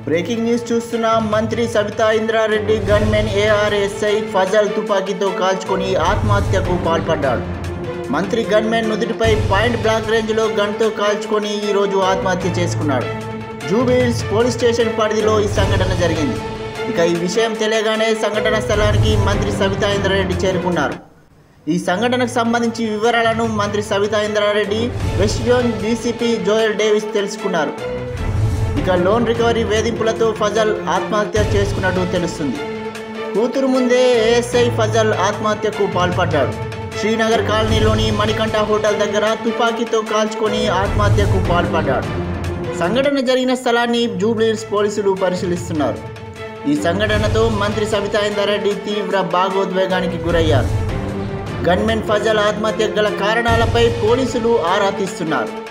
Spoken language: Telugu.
బ్రేకింగ్ న్యూస్ చూస్తున్నాం మంత్రి సబితా ఇంద్రారెడ్డి గన్మెన్ ఏఆర్ఎస్ఐ ఫజల్ తుపాకీతో కాల్చుకొని ఆత్మహత్యకు పాల్పడ్డాడు మంత్రి గన్మెన్ నుదుటిపై పాయింట్ బ్లాక్ రేంజ్లో గన్తో కాల్చుకొని ఈరోజు ఆత్మహత్య చేసుకున్నాడు జూబిల్స్ పోలీస్ స్టేషన్ పరిధిలో ఈ సంఘటన జరిగింది ఇక ఈ విషయం తెలియగానే సంఘటన స్థలానికి మంత్రి సబితా ఇంద్రారెడ్డి చేరుకున్నారు ఈ సంఘటనకు సంబంధించి వివరాలను మంత్రి Sabitha Indra Reddy west zone DCP Joel Davis తెలుసుకున్నారు ఇక లోన్ రికవరీ వేధింపులతో ఫజల్ ఆత్మహత్య చేసుకున్నట్టు తెలుస్తుంది కూతురు ముందే ఏఎస్ఐ ఫజల్ ఆత్మహత్యకు పాల్పడ్డాడు శ్రీనగర్ కాలనీలోని మణికంఠ హోటల్ దగ్గర తుపాకీతో కాల్చుకొని ఆత్మహత్యకు పాల్పడ్డాడు సంఘటన జరిగిన స్థలాన్ని జూబ్లీహిల్స్ పోలీసులు పరిశీలిస్తున్నారు ఈ సంఘటనతో మంత్రి సబితా ఇందారెడ్డి తీవ్ర భాగోద్వేగానికి గురయ్యారు గన్మెన్ ఫజల్ ఆత్మహత్య గల కారణాలపై పోలీసులు ఆరా తీస్తున్నారు